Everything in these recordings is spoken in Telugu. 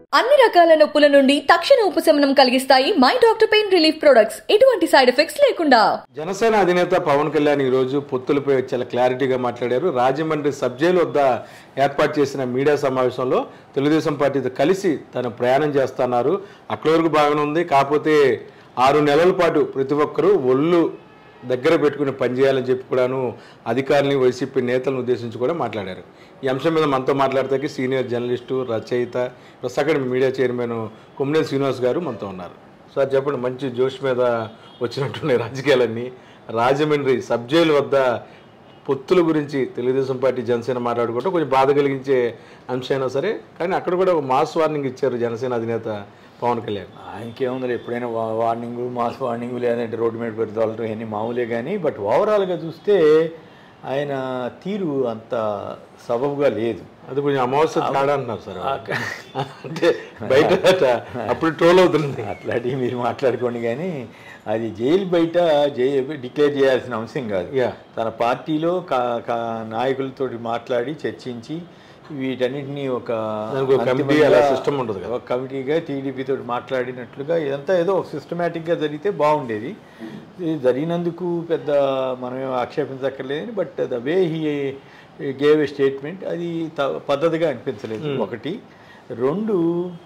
అన్ని రకాల నొప్పుల నుండి తక్షణ ఉపశమనం కలిగిస్తాయి My Doctor pain relief products ఎటువంటి సైడ్ ఎఫెక్ట్స్ లేకుండా జనసేన అధినేత పవన్ కళ్యాణ్ ఈరోజు పొత్తులపై చాలా క్లారిటీగా మాట్లాడారు రాజమండ్రి సబ్ జైలు వద్ద ఏర్పాటు చేసిన మీడియా సమావేశంలో తెలుగుదేశం పార్టీతో కలిసి తను ప్రయాణం చేస్తున్నారు అక్కడి వరకు బాగానే ఉంది కాకపోతే ఆరు నెలల పాటు ప్రతి ఒక్కరూ ఒళ్ళు దగ్గర పెట్టుకుని పనిచేయాలని చెప్పి కూడాను అధికారులని వైసీపీ నేతలను ఉద్దేశించి కూడా మాట్లాడారు ఈ అంశం మీద మనతో మాట్లాడతాకి సీనియర్ జర్నలిస్టు రచయిత press academy media chairman Kommineni Srinivas garu మనతో ఉన్నారు సార్ చెప్పండి మంచి జోష్ మీద వచ్చినట్టున్నాయి రాజకీయాలన్నీ రాజమండ్రి సబ్ జైలు వద్ద పొత్తుల గురించి తెలుగుదేశం పార్టీ జనసేన మాట్లాడుకుంటే కొంచెం బాధ కలిగించే అంశమైనా సరే కానీ అక్కడ కూడా ఒక మాస్ వార్నింగ్ ఇచ్చారు జనసేన అధినేత పవన్ కళ్యాణ్ ఆయనకేముంది ఎప్పుడైనా వా- వార్నింగ్ మాస్ వార్నింగ్ లేదంటే రోడ్డు మీద పెట్టి తోలటం ఇవన్నీ మామూలే కానీ బట్ ఓవరాల్గా చూస్తే ఆయన తీరు అంత సబబుగా లేదు అది కొంచెం అమావాస్య తేడా అంటున్నారు సార్ అంటే బయట అప్పుడు ట్రోల్ అవుతుంది అట్లాంటివి మీరు మాట్లాడుకోండి కానీ అది జైలు బయట జై డిక్లేర్ చేయాల్సిన అంశం కాదు Yeah. తన పార్టీలో కా- కా- నాయకులతోటి మాట్లాడి చర్చించి వీటన్నిటిని ఒక దానికి ఒక కమిటీ అంతిమంగా అలా system ఉంటుంది కదా. ఒక కమిటీగా టీడీపీ తోటి మాట్లాడినట్లుగా ఇదంతా ఏదో ఒక సిస్టమేటిక్గా జరిగితే బాగుండేది ఇది జరిగినందుకు పెద్ద మనమేం ఆక్షేపించక్కర్లేదని but the way he gave a statement అది త- పద్ధతిగా అనిపించలేదు ఒకటి రెండు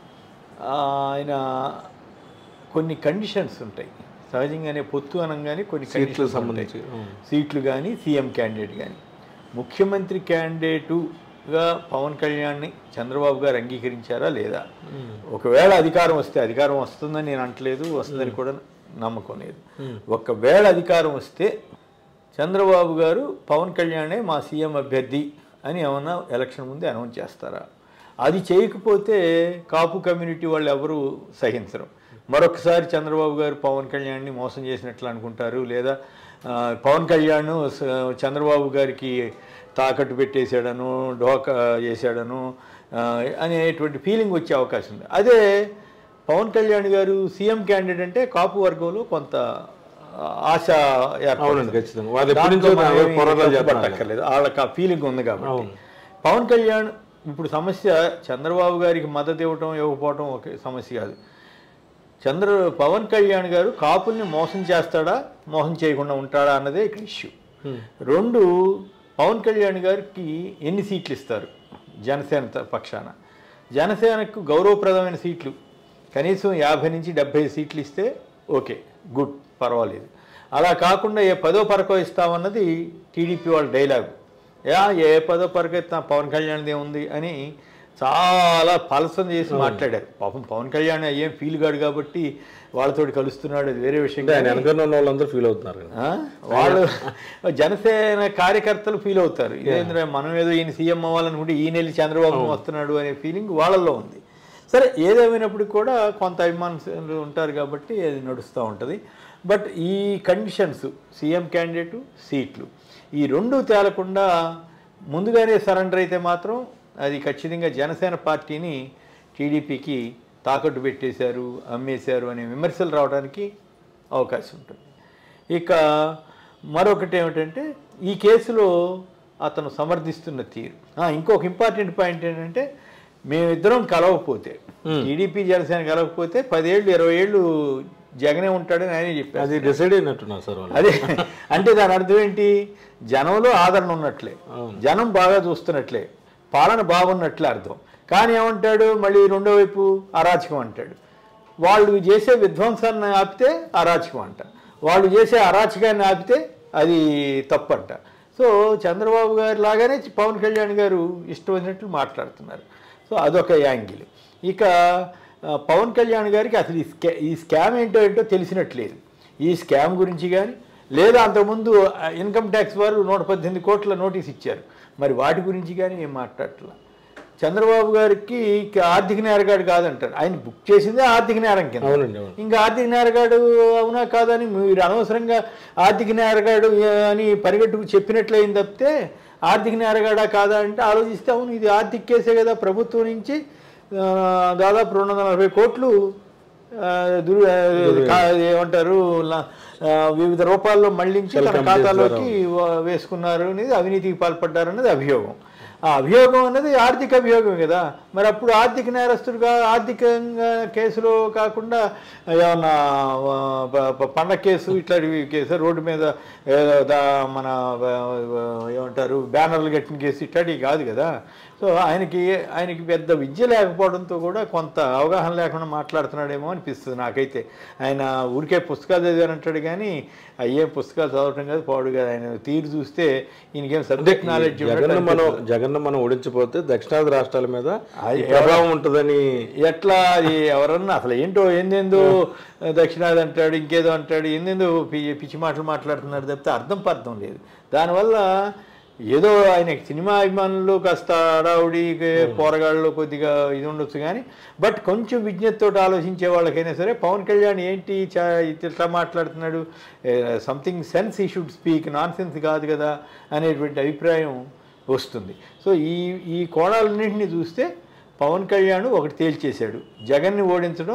ఆ, ఆయన కొన్ని కండిషన్స్ ఉంటాయి సహజంగానే పొత్తు అనగానే కొన్ని సీట్లకు కండిషన్స్ సంబంధించి, ఉంటాయి. సీట్లు కానీ సీఎం క్యాండిడేట్ కానీ ముఖ్యమంత్రి క్యాండిడేటుగా పవన్ కళ్యాణ్ని చంద్రబాబు గారు అంగీకరించారా లేదా ఒకవేళ అధికారం వస్తే అధికారం వస్తుందని నేను అంటలేదు వస్తుందని కూడా నమ్మకం లేదు ఒకవేళ అధికారం వస్తే చంద్రబాబు గారు పవన్ కళ్యాణే మా సీఎం అభ్యర్థి అని ఏమన్నా ఎలక్షన్ ముందే అనౌన్స్ చేస్తారా అది చేయకపోతే కాపు కమ్యూనిటీ వాళ్ళు ఎవరు సహించరు మరొకసారి చంద్రబాబు గారు పవన్ కళ్యాణ్ని మోసం చేసినట్లు అనుకుంటారు లేదా ఆ, పవన్ కళ్యాణ్ స- చంద్రబాబు గారికి తాకట్టు పెట్టేశాడను డోకా చేశాడను ఆ, అనేటువంటి ఫీలింగ్ వచ్చే అవకాశం ఉంది అదే పవన్ కళ్యాణ్ గారు సీఎం క్యాండిడేట్ అంటే కాపు వర్గంలో కొంత ఆశ ఏర్పడుతుంది. అవునండి, ఖచ్చితంగా. వాళ్ళు ఎప్పటి దాంట్లో నుంచో మనం దానిలో ఏమీ పోరాటాలు తప్పు చేస్తున్నారు పట్టక్కర్లేదు వాళ్ళకి ఆ ఫీలింగ్ ఉంది కాబట్టి పవన్ కళ్యాణ్ ఇప్పుడు సమస్య చంద్రబాబు గారికి మద్దతు ఇవ్వటం ఇవ్వకపోవటం ఒక సమస్య కాదు చంద్ర పవన్ కళ్యాణ్ గారు కాపుల్ని మోసం చేస్తాడా మోసం చేయకుండా ఉంటాడా అన్నదే ఇక్కడ ఇష్యూ రెండు పవన్ కళ్యాణ్ గారికి ఎన్ని సీట్లు ఇస్తారు జనసేన త- పక్షాన జనసేనకు గౌరవప్రదమైన సీట్లు కనీసం యాభై నుంచి డెబ్బై సీట్లు ఇస్తే ఓకే గుడ్ పర్వాలేదు అలా కాకుండా ఏ పదో పరకో ఇస్తామన్నది టీడీపీ వాళ్ళ డైలాగ్ యా ఏ పదో పరకో ఇస్తా పవన్ కళ్యాణ్ది ఏముంది అని చాలా పలసం చేసి మాట్లాడారు పాపం పవన్ కళ్యాణ్ ఏం ఫీల్ కాడు కాబట్టి వాళ్ళతోటి కలుస్తున్నాడు అది వేరే విషయం అంటే ఆయన కానీ- వెనకన్న ఉన్న వాళ్ళందరూ ఫీల్ అవుతున్నారు కదా. ఆ? వాళ్ళు జనసేన కార్యకర్తలు ఫీల్ అవుతారు ఇదేంద్ర మనం ఏదో ఈయన సీఎం అవ్వాలనుకుంటే ఈయన వెళ్ళి చంద్రబాబు వస్తున్నాడు అనే ఫీలింగ్ వాళ్ళల్లో ఉంది సరే ఏదేమైనప్పటికీ కూడా కొంత అభిమానులు ఉంటారు కాబట్టి అది నడుస్తూ ఉంటుంది బట్ ఈ కండిషన్స్ సీఎం క్యాండిడేటు సీట్లు ఈ రెండు తేలకుండా ముందుగానే సరెండర్ అయితే మాత్రం అది ఖచ్చితంగా జనసేన పార్టీని టీడీపీకి తాకట్టు పెట్టేశారు అమ్మేశారు అనే విమర్శలు రావడానికి అవకాశం ఉంటుంది ఇక మరొకటి ఏమిటంటే ఈ కేసులో అతను సమర్థిస్తున్న తీరు ఆ, ఇంకొక ఇంపార్టెంట్ పాయింట్ ఏంటంటే మేమిద్దరం కలవకపోతే టీడీపీ జనసేన కలవకపోతే పదేళ్ళు ఇరవై ఏళ్ళు జగనే ఉంటాడని ఆయనే చెప్పారు అది డిసైడ్ అయినట్టున్నారు సార్ వాళ్ళు అదే అంటే దాని అర్థం ఏంటి జనంలో ఆదరణ ఉన్నట్లే జనం బాగా చూస్తున్నట్లే పాలన బాగున్నట్లే అర్థం కానీ ఏమంటాడు మళ్ళీ రెండో వైపు అరాచకం అంటాడు వాళ్ళు చేసే విధ్వంసాన్ని ఆపితే అరాచకం అంట వాళ్ళు చేసే అరాచకాన్ని ఆపితే అది తప్పంట సో చంద్రబాబు గారి లాగానే పవన్ కళ్యాణ్ గారు ఇష్టం వచ్చినట్లు మాట్లాడుతున్నారు సో అదొక యాంగిల్ ఇక ఆ, పవన్ కళ్యాణ్ గారికి అసలు ఈ స్కా ఈ స్కామ్ ఏంటో ఏంటో తెలిసినట్లేదు ఈ స్కామ్ గురించి కానీ లేదా అంతకుముందు ఆ, ఇన్కమ్ ట్యాక్స్ వారు నూట పద్దెనిమిది కోట్ల నోటీస్ ఇచ్చారు మరి వాటి గురించి కానీ ఏం మాట్లాడట్లా చంద్రబాబు గారికి ఇక ఆర్థిక నేరగాడు కాదంటారు ఆయన బుక్ చేసిందే ఆర్థిక నేరం కింద అవునండి, అవును. ఇంకా ఆర్థిక నేరగాడు అవునా కాదని మీరు అనవసరంగా ఆర్థిక నేరగాడు అని పరిగెట్టుకు చెప్పినట్లయింది తప్పితే ఆర్థిక నేరగాడా కాదా అంటే ఆలోచిస్తే అవును ఇది ఆర్థిక కేసే కదా ప్రభుత్వం నుంచి ఆ, దాదాపు రెండు వందల నలభై కోట్లు ఆ, దురు ఆ, కా- ఏమంటారు లా- ఆ, వివిధ రూపాల్లో మళ్లించి తన Welcome ఖాతాలోకి వా- వేసుకున్నారు అనేది అవినీతికి పాల్పడ్డారు అనేది అభియోగం ఆ అభియోగం అన్నది ఆర్థిక అభియోగం కదా మరి అప్పుడు ఆర్థిక నేరస్తుడుగా ఆర్థికంగా కేసులో కాకుండా ఏమన్నా ఆ, ప- ప- పండగ కేసు ఇట్లాంటివి కేసు రోడ్డు మీద ఏదో దా- మన ఆ, ఏమంటారు బ్యానర్లు కట్టిన కేసు ఇట్లాంటివి కాదు కదా సో ఆయనకి ఆయనకి పెద్ద విద్య లేకపోవడంతో కూడా కొంత అవగాహన లేకుండా మాట్లాడుతున్నాడేమో అనిపిస్తుంది నాకైతే ఆయన ఊరికే పుస్తకాలు చదివానంటాడు కానీ అయ్యే పుస్తకాలు చదవటం కాదు పోవడు కాదు ఆయన తీరు చూస్తే ఈయనకేం సబ్జెక్ట్ నాలెడ్జ్ జగన్ మనం జగన్ మనం ఓడించిపోతే దక్షిణాది రాష్ట్రాల మీద అది ఈ ప్రభావం ఉంటుందని ఎట్లా అది ఎవరన్నా అసలు ఏంటో ఏందేందో దక్షిణాది అంటాడు ఇంకేదో అంటాడు ఏందేందో పి- పిచ్చి మాటలు మాట్లాడుతున్నాడు తప్పితే అర్థం పర్థం లేదు దానివల్ల ఏదో ఆయన సినిమా అభిమానులు కాస్త అడావుడి పోరగాళ్ళు కొద్దిగా ఇది ఉండొచ్చు కానీ బట్ కొంచెం విజ్ఞతతో ఆలోచించే వాళ్ళకైనా సరే పవన్ కళ్యాణ్ ఏంటి చా ఇట్లా మాట్లాడుతున్నాడు something sense he should speak nonsense కాదు కదా అనేటువంటి అభిప్రాయం వస్తుంది సో ఈ ఈ కోణాలన్నింటినీ చూస్తే పవన్ కళ్యాణ్ ఒకటి తేల్చేశాడు జగన్ని ఓడించడం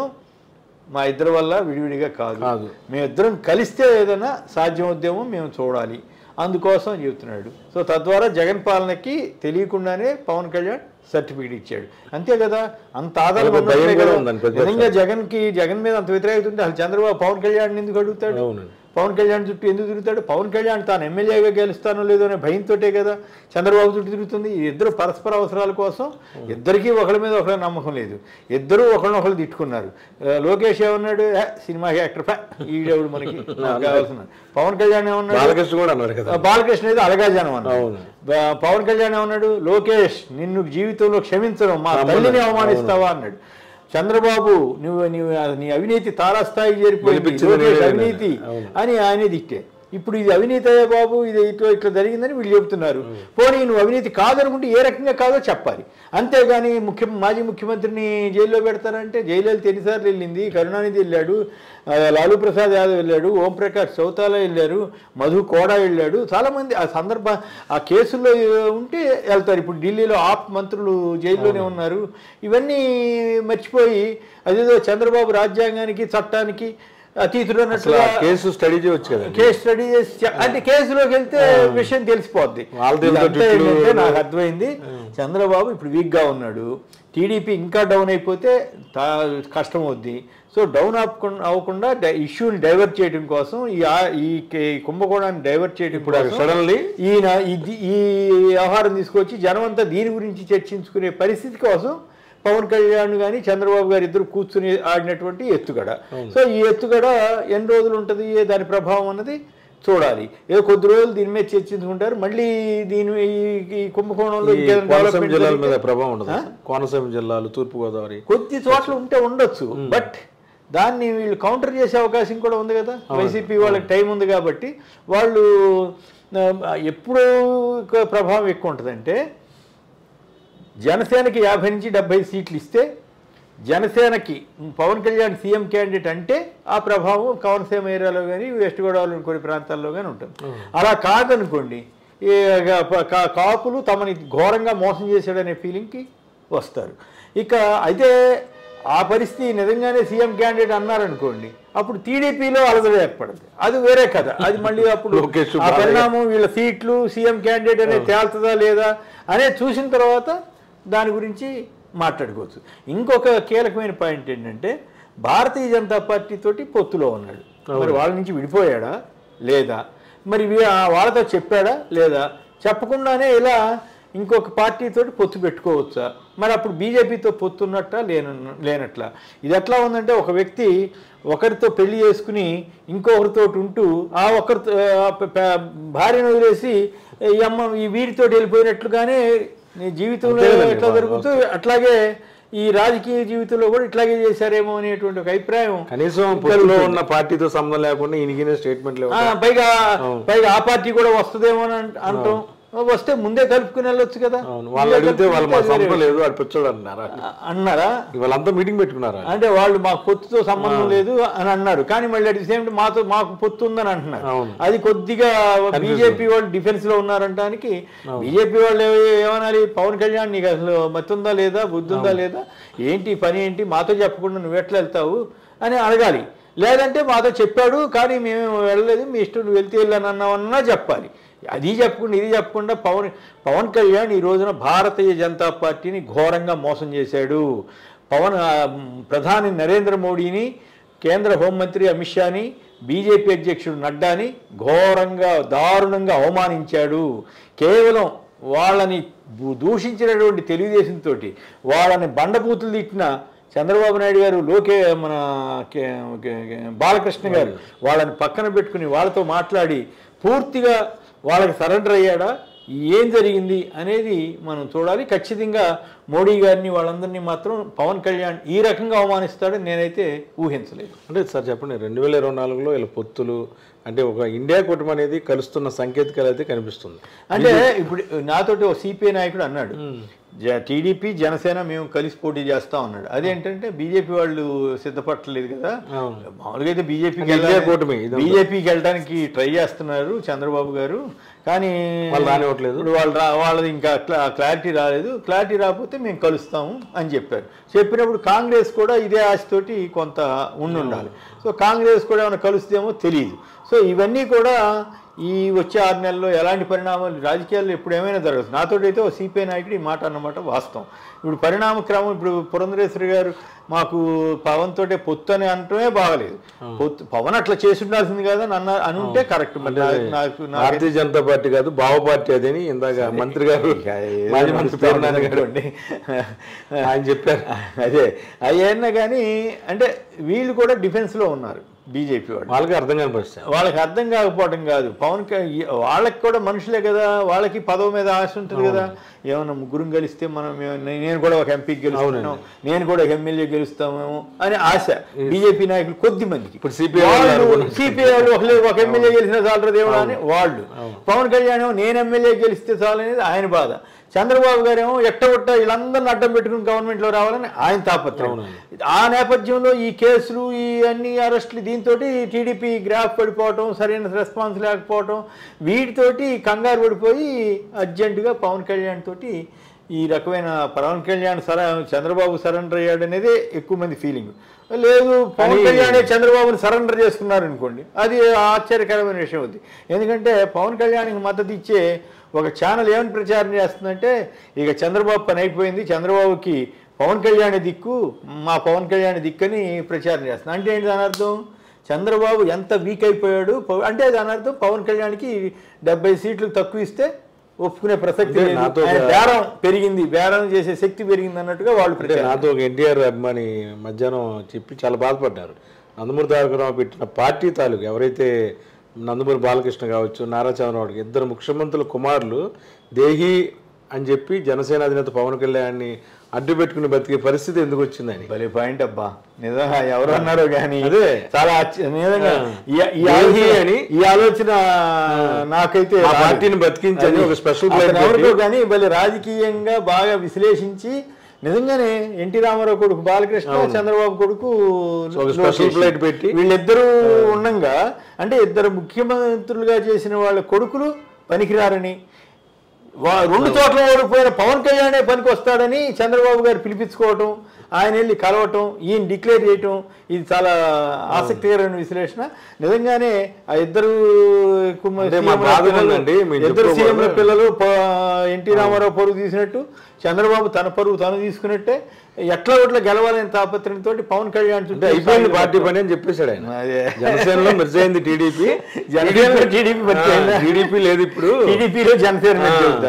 మా ఇద్దరి వల్ల విడివిడిగా కాదు కాదు. మేమిద్దరం కలిస్తే ఏదైనా సాధ్యమవుద్దేమో మేము చూడాలి అందుకోసం చెబుతున్నాడు సో తద్వారా జగన్ పాలనకి తెలియకుండానే పవన్ కళ్యాణ్ సర్టిఫికేట్ ఇచ్చాడు అంతే కదా అంత ఆధారం ఒక భయం ఉన్నట్లే కూడా కదా. ఉందండి ప్రతిపక్షానికి. నిజంగా జగన్ కి జగన్ మీద అంత వ్యతిరేకత ఉంటే అసలు చంద్రబాబు పవన్ కళ్యాణ్ ఎందుకు అడుగుతాడు అవునండి. పవన్ కళ్యాణ్ చుట్టూ ఎందుకు తిరుగుతాడు పవన్ కళ్యాణ్ తాను ఎమ్మెల్యేగా గెలుస్తానో లేదో అనే భయంతోటే కదా చంద్రబాబు చుట్టూ తిరుగుతుంది ఈ ఇద్దరు పరస్పర అవసరాల కోసం ఇద్దరికీ ఒకరి మీద ఒకరి నమ్మకం లేదు ఇద్దరు ఒకరినొకరు తిట్టుకున్నారు ఆ, లోకేష్ ఏమన్నాడు "ఏ, సినిమా యాక్టర్ ఫా ఈడెవడు మనకి నాకు కావాల్సిన పవన్ కళ్యాణ్ ఏమన్నాడు బాలకృష్ణ కూడా అన్నారు కదా ఆ, బాలకృష్ణ అయితే అలగాజనం అన్నాడు అవును. బా- పవన్ కళ్యాణ్ ఏమన్నాడు లోకేష్ నిన్ను జీవితంలో క్షమించడం మా తల్లిని అవమానిస్తావా అన్నాడు చంద్రబాబు నువ్వు నువ్వు నీ అవినీతి తారాస్థాయికి చేరిపోయింది గెలిపించింది లోకేష్ నేనే అవినీతి అవును. అని ఆయనే దిట్టే ఇప్పుడు ఇది అవినీతి అయ్యే బాబు ఇది ఇట్లా ఇట్లా జరిగిందని వీళ్ళు చెబుతున్నారు పోనీ నువ్వు అవినీతి కాదనుకుంటే ఏ రకంగా కాదో చెప్పాలి అంతేగాని ముఖ్య మాజీ ముఖ్యమంత్రిని జైల్లో పెడతారంటే జైలు ఎన్నిసార్లు వెళ్ళింది కరుణానిధి వెళ్ళాడు ఆ, లాలూ ప్రసాద్ యాదవ్ వెళ్ళాడు ఓంప్రకాష్ చౌతాలా వెళ్ళారు మధు కోడా వెళ్ళాడు చాలామంది ఆ సందర్భ ఆ కేసుల్లో ఉంటే వెళ్తారు ఇప్పుడు ఢిల్లీలో ఆప్ మంత్రులు జైల్లోనే ఉన్నారు ఇవన్నీ మర్చిపోయి అదేదో చంద్రబాబు రాజ్యాంగానికి చట్టానికి అతీతుడు అసలు అన్నట్లుగా ఆ కేసు స్టడీ చేయొచ్చు కదా కేసు స్టడీ చేసి చె- అంటే కేసులోకి వెళ్తే విషయం తెలిసిపోద్ది వాళ్ళది ఇదంతా ఏంటో తిట్లు- ఏంటంటే నాకు అర్థమైంది చంద్రబాబు ఇప్పుడు వీక్ గా ఉన్నాడు టీడీపీ ఇంకా డౌన్ అయిపోతే తా- కష్టం అవుద్ది సో డౌన్ అవ్వకుండా అవ్వకుండా ఇష్యూని డైవర్ట్ చేయడం కోసం ఈ ఆ- ఈ కే- ఈ కుంభకోణాన్ని డైవర్ట్ చేయడం ఇప్పుడు కోసం సడన్లీ ఈయన ఇది ఈ వ్యవహారం తీసుకొచ్చి జనం అంతా దీని గురించి చర్చించుకునే పరిస్థితి కోసం పవన్ కళ్యాణ్ కానీ చంద్రబాబు గారు ఇద్దరు కూర్చుని ఆడినటువంటి ఎత్తుగడ సో ఈ ఎత్తుగడ ఎన్ని రోజులు ఉంటుంది ఏ దాని ప్రభావం అన్నది చూడాలి ఏదో కొద్ది రోజులు దీని మీద చర్చించుకుంటారు మళ్ళీ దీని ఈ- ఈ కుంభకోణంలో ఈ ఇంకేదైనా కోనసీమ development జిల్లాల మీద జరిగితే ప్రభావం ఉండదు కోనసీమ జిల్లాలు తూర్పు గోదావరి కొద్ది చోట్ల ఉంటే ఉండొచ్చు బట్ దాన్ని వీళ్ళు కౌంటర్ చేసే అవకాశం కూడా ఉంది కదా వైసీపీ వాళ్ళకి టైం ఉంది కాబట్టి వాళ్ళు ఆ, ఎప్పుడు ఎక్కువ ప్రభావం ఎక్కువ ఉంటుందంటే జనసేనకి యాభై నుంచి డెబ్బై సీట్లు ఇస్తే జనసేనకి పవన్ కళ్యాణ్ సీఎం క్యాండిడేట్ అంటే ఆ ప్రభావం కోనసీమ ఏరియాలో కానీ వెస్ట్ గోదావరిలోని కొన్ని ప్రాంతాల్లో కానీ ఉంటుంది అలా కాదనుకోండి ఈ కా- కా- కాపులు తమని ఘోరంగా మోసం చేశాడనే ఫీలింగ్కి వస్తారు ఇక అయితే ఆ పరిస్థితి నిజంగానే సీఎం క్యాండిడేట్ అన్నారనుకోండి అప్పుడు టీడీపీలో అలజడి ఏర్పడదు అది వేరే కథ అది మళ్ళీ అప్పుడు లోకేష్ ఆ బాలయ్య. పరిణామం వీళ్ళ సీట్లు సీఎం క్యాండిడేట్ అనేది తేల్తుందా లేదా అనేది చూసిన తర్వాత దాని గురించి మాట్లాడుకోవచ్చు ఇంకొక కీలకమైన పాయింట్ ఏంటంటే భారతీయ జనతా పార్టీ తోటి పొత్తులో ఉన్నాడు మరి వాళ్ళ నుంచి విడిపోయాడా లేదా మరి వీ- ఆ వాళ్ళతో చెప్పాడా లేదా చెప్పకుండానే ఇలా ఇంకొక పార్టీతో పొత్తు పెట్టుకోవచ్చా మరి అప్పుడు బీజేపీతో పొత్తు ఉన్నట్ట లేన లేనట్లా ఇది ఎట్లా ఉందంటే ఒక వ్యక్తి ఒకరితో పెళ్లి చేసుకుని ఇంకొకరితో ఉంటూ ఆ ఒకరితో ఆ ప- ప- భార్యను వదిలేసి ఈ అమ్మ ఈ వీడితో వెళ్ళిపోయినట్లుగానే నీ జీవితంలో అంతే కదండి, ఎట్లా వాళ్ళు జరుగుతుంది అట్లాగే ఈ రాజకీయ జీవితంలో కూడా ఇట్లాగే చేశారేమో అనేటువంటి ఒక అభిప్రాయం కనీసం పొత్తులో ఉన్న పార్టీతో సంబంధం లేకుండా ఈయనకి స్టేట్మెంట్ లేవు ఆ, పైగా పైగా ఆ పార్టీ కూడా వస్తుందేమో అని అంట- అంటాం వస్తే ముందే కలుపుకుని వెళ్ళొచ్చు కదా అవును వాళ్ళు ముందే అడిగితే వాళ్ళు మా కలుపుకుంటే సంప వేరే లేదు వాడు పిచ్చోడు అన్నారా విషయం. అన్నారా వాళ్ళంతా మీటింగ్ పెట్టుకున్నారా అంటే వాళ్ళు మాకు పొత్తుతో సంబంధం లేదు అని అన్నారు కానీ మళ్ళీ అట్ సేమ్ మాతో మాకు పొత్తు ఉందని అంటున్నారు అవును. అది కొద్దిగా బీజేపీ వాళ్ళు డిఫెన్స్ లో ఉన్నారంటానికి బీజేపీ వాళ్ళు ఏ- ఏమనాలి పవన్ కళ్యాణ్ నీకు అసలు మత్తు ఉందా లేదా బుద్ధి ఉందా లేదా ఏంటి ఈ పని ఏంటి మాతో చెప్పకుండా నువ్వు ఎట్లా వెళ్తావు అని అడగాలి లేదంటే మాతో చెప్పాడు కానీ మేము వెళ్ళలేదు మీ ఇష్టం నువ్వు వెళ్తే వెళ్ళాను అన్నావన్నా చెప్పాలి అది చెప్పకుండా ఇది చెప్పకుండా పవన్ పవన్ కళ్యాణ్ ఈ రోజున భారతీయ జనతా పార్టీని ఘోరంగా మోసం చేశాడు పవన్ ఆ, ప్రధాని నరేంద్ర మోడీని కేంద్ర హోంమంత్రి అమిత్ షాని బీజేపీ అధ్యక్షుడు నడ్డాని ఘోరంగా దారుణంగా అవమానించాడు కేవలం వాళ్ళని దూ- దూషించినటువంటి తెలుగుదేశంతో వాళ్ళని బండబూతులు తిట్టిన చంద్రబాబు నాయుడు గారు లోకే మన కే- కే- కే- బాలకృష్ణ గారు వాళ్ళని పక్కన పెట్టుకుని వాళ్ళతో మాట్లాడి పూర్తిగా వాళ్ళకి సరెండర్ అయ్యాడా ఏం జరిగింది అనేది మనం చూడాలి ఖచ్చితంగా మోడీ గారిని వాళ్ళందరినీ మాత్రం పవన్ కళ్యాణ్ ఈ రకంగా అవమానిస్తాడని నేనైతే ఊహించలేదు అంటే సార్ చెప్పండి రెండు వేల ఇరవై నాలుగులో ఇలా పొత్తులు అంటే ఒక ఇండియా కూటమి అనేది కలుస్తున్న సంకేతికాలు అయితే కనిపిస్తుంది అంటే ఇప్పుడు నాతోటి ఒక సిపిఐ నాయకుడు అన్నాడు జ- టీడీపీ జనసేన మేము కలిసి పోటీ చేస్తాం అన్నాడు అదేంటంటే బీజేపీ వాళ్ళు సిద్ధపడలేదు కదా అవును. మామూలుగా అయితే బీజేపీకి అంటే ఇండియా కూటమి ఇదంతా. బీజేపీకి వెళ్ళడానికి ట్రై చేస్తున్నారు చంద్రబాబు గారు కానీ వాళ్ళు రానివ్వట్లేదు. ఇప్పుడు వాళ్ళు రా వాళ్ళది ఇంకా క్లా- క్లారిటీ రాలేదు క్లారిటీ రాకపోతే మేము కలుస్తాము అని చెప్పారు చెప్పినప్పుడు కాంగ్రెస్ కూడా ఇదే ఆశతోటి కొంత ఉండి ఉండాలి సో కాంగ్రెస్ కూడా ఏమైనా కలుస్తేమో తెలియదు సో ఇవన్నీ కూడా ఈ వచ్చే ఆరు నెలల్లో ఎలాంటి పరిణామాలు రాజకీయాల్లో ఇప్పుడు ఏమైనా జరగదు నాతోటి అయితే ఓ సిపిఐ నాయకుడు ఈ మాట అన్నమాట వాస్తవం ఇప్పుడు పరిణామ క్రమం ఇప్పుడు పురంధరేశ్వరి గారు మాకు పవన్ తోటే పొత్తు అని అనటమే బాగలేదు పొత్తు పవన్ అట్లా చేసి ఉండాల్సింది కదా అని అన్న అని ఉంటే కరెక్ట్ మరి నాకు నాకు నాకు భారతీయ జనతా పార్టీ కాదు భావ పార్టీ అదని ఇందాక మంత్రి గారు మాజీ మంత్రి పేరు నాని గారు అనుకోండి ఆయన చెప్పారు అదే అయ్యన్నా కానీ అంటే వీళ్ళు కూడా డిఫెన్స్లో ఉన్నారు బీజేపీ వాళ్ళు వాళ్ళకి అర్థం కాని పరిస్థితి వాళ్ళకి అర్థం కాకపోవడం కాదు పవన్ క- వాళ్ళకి కూడా మనుషులే కదా వాళ్ళకి పదవి మీద ఆశ ఉంటుంది కదా ఏమన్నా ముగ్గురం గెలిస్తే మనం ఏమన్నా- నేను కూడా ఒక ఎంపీకి గెలుస్తాను నేను కూడా ఒక ఎమ్మెల్యే గెలుస్తామేమో అని ఆశ బీజేపీ నాయకులు కొద్ది మందికి ఇప్పుడు CPI వాళ్ళు అనుకున్నారు. సిపిఐ వాళ్ళు ఒక ఒక ఎమ్మెల్యే గెలిచినా చాలరా దేవుడా అని వాళ్ళు పవన్ కళ్యాణ్ ఏమో నేను ఎమ్మెల్యే గెలిస్తే చాలు అనేది ఆయన బాధ చంద్రబాబు గారేమో ఎట్టగొట్ట వీళ్ళందరిని అడ్డం పెట్టుకుని గవర్నమెంట్లో రావాలని ఆయన తాపత్రయం ఆ నేపథ్యంలో ఈ కేసులు ఈ అన్ని అరెస్టులు దీంతో టీడీపీ గ్రాఫ్ పడిపోవటం సరైన రెస్పాన్స్ లేకపోవటం వీటితోటి కంగారు పడిపోయి అర్జెంటుగా పవన్ కళ్యాణ్ తోటి ఈ రకమైన పవన్ కళ్యాణ్ సర చంద్రబాబు సరెండర్ అయ్యాడు అనేది ఎక్కువ మంది ఫీలింగ్ లేదు పవన్ కళ్యాణ్ చంద్రబాబుని సరెండర్ చేసుకున్నారు అనుకోండి అది ఆశ్చర్యకరమైన విషయం అవుతుంది ఎందుకంటే పవన్ కళ్యాణ్కి మద్దతు ఇచ్చే ఒక ఛానల్ ఏమని ప్రచారం చేస్తుందంటే ఇక చంద్రబాబు పని అయిపోయింది చంద్రబాబుకి పవన్ కళ్యాణ్ దిక్కు మా పవన్ కళ్యాణ్ దిక్కని ప్రచారం చేస్తుంది అంటే ఏంటి దాని అర్థం చంద్రబాబు ఎంత వీక్ అయిపోయాడు పవ- అంటే దాని అర్థం పవన్ కళ్యాణ్కి డెబ్బై సీట్లు తక్కువ ఇస్తే ఒప్పుకునే ప్రసక్తి అంటే లేదు. నాతో ఆయన ఒక- బేరం పెరిగింది బేరం చేసే శక్తి పెరిగింది అన్నట్టుగా వాళ్ళు అంటే ప్రచారం నాతో ఒక ఎన్టీఆర్ అభిమాని మధ్యాహ్నం చెప్పి చాలా బాధపడ్డారు నందమూరి తారకరావు పెట్టిన పార్టీ తాలూకు ఎవరైతే నందమూరి బాలకృష్ణ కావచ్చు నారా చంద్రబాబు ఇద్దరు ముఖ్యమంత్రుల కుమారులు దేహి అని చెప్పి జనసేన అధినేత పవన్ కళ్యాణ్ని అడ్డు పెట్టుకుని బతికే పరిస్థితి ఎందుకు వచ్చిందని భలే పాయింట్ అబ్బా నిజంగా ఎవరు అన్నారో కానీ అదే. చాలా ఆశ్చర్య- నిజంగా ఈ- ఈ దేహి ఆలోచన అని ఈ ఆలోచన నాకైతే ఆ రాదు. పార్టీని బతికించని అది ఒక స్పెషల్ అతను ప్లేన్ ఎవరికో కానీ భలే రాజకీయంగా బాగా విశ్లేషించి నిజంగానే ఎన్టీ రామారావు కొడుకు బాలకృష్ణ చంద్రబాబు కొడుకు ఒక స్పెషల్ లోకేష్. ప్లేట్ పెట్టి వీళ్ళిద్దరూ ఉండంగా అంటే ఇద్దరు ముఖ్యమంత్రులుగా చేసిన వాళ్ళ కొడుకులు పనికిరారని వా- రెండు చోట్ల ఓడిపోయిన పవన్ కళ్యాణే పనికి వస్తాడని చంద్రబాబు గారు పిలిపించుకోవటం ఆయన వెళ్ళి కలవటం ఈయన డిక్లేర్ చేయటం ఇది చాలా ఆసక్తికరమైన విశ్లేషణ నిజంగానే ఆ ఇద్దరు కుమ్మ- అంటే మా సీఎంల బాధ పిల్లలు- ఉందండి, మీరు ఇద్దరు చెప్పుకోకూడదు. సీఎంల పిల్లలు ప- ఎన్టీ రామారావు పరువు తీసినట్టు చంద్రబాబు తన పరువు తను తీసుకున్నట్టే ఎట్లా ఒట్లా గెలవాలని తాపత్రయంతో పవన్ కళ్యాణ్ చుట్టూ అంటే అయిపోయింది పార్టీ పని అని చెప్పేశాడు ఆయన అదే. జనసేనలో మిర్జ్ అయింది టీడీపీ జనసేనలో TDP మర్చిపోయిందా? టీడీపీ లేదు ఇప్పుడు టీడీపీలో జనసేన మధ్య ఉందా?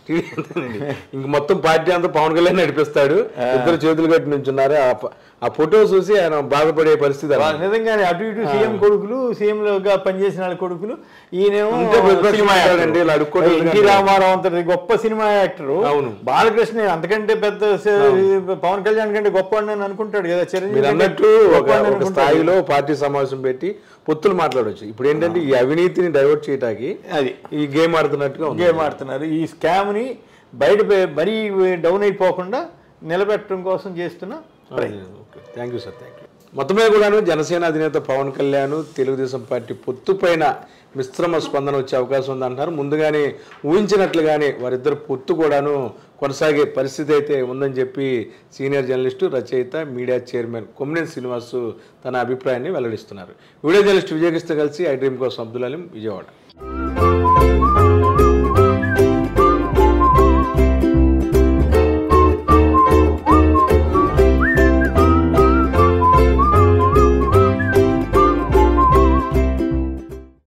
ఇంక మొత్తం పార్టీ అంతా పవన్ కళ్యాణ్ నడిపిస్తాడు ఇద్దరు చేతులు కట్టి నుంచున్నారు ఆ ప- ఆ ఫోటో చూసి ఆయన బాధపడే పరిస్థితి వా- అన్నమాట. నిజంగానే అటు ఇటు సీఎం కొడుకులు సీఎం గా పనిచేసిన వాళ్ళ కొడుకులు ఈయనేమో ఉంటే ప్రతిపక్షం సినిమా ఉంటాడండి, యాక్టర్. ఇలా అడుక్కోవడం ఎన్టీ ఎందుకంటే? రామారావు అంతటి గొప్ప సినిమా యాక్టర్ అవును. బాలకృష్ణ అంతకంటే పెద్ద స- పవన్ కళ్యాణ్ కంటే గొప్ప అని అనుకుంటాడు కదా చిరంజీవి మీరు కంటే అన్నట్టు ఒక గొప్పవాడిని ఒక అనుకుంటాడు. స్థాయిలో పార్టీ సమావేశం పెట్టి పొత్తులు మాట్లాడవచ్చు ఇప్పుడు ఏంటంటే ఈ అవినీతిని డైవర్ట్ చేయడానికి అది ఈ గేమ్ ఆడుతున్నట్టుగా ఉంది గేమ్ ఆడుతున్నారు ఈ స్కామ్ ని బయట పె- మరీ డౌన్ అయిపోకుండా నిలబెట్టడం కోసం చేస్తున్న ప్రయత్నం thank you sir thank you మొత్తమే కూడాను జనసేన అధినేత పవన్ కళ్యాణ్ తెలుగుదేశం పార్టీ పొత్తు పైన మిశ్రమ స్పందన వచ్చే అవకాశం ఉందంటున్నారు ముందుగానే ఊహించినట్లుగానే వారిద్దరు పొత్తు కూడాను కొనసాగే పరిస్థితి అయితే ఉందని చెప్పి సీనియర్ జర్నలిస్టు రచయిత మీడియా చైర్మన్ కొమ్మినేని శ్రీనివాసు తన అభిప్రాయాన్ని వెల్లడిస్తున్నారు వీడియో జర్నలిస్ట్ విజయకృష్ణ కలిసి ఐ డ్రీమ్ కోసం అబ్దుల్ అలీం విజయవాడ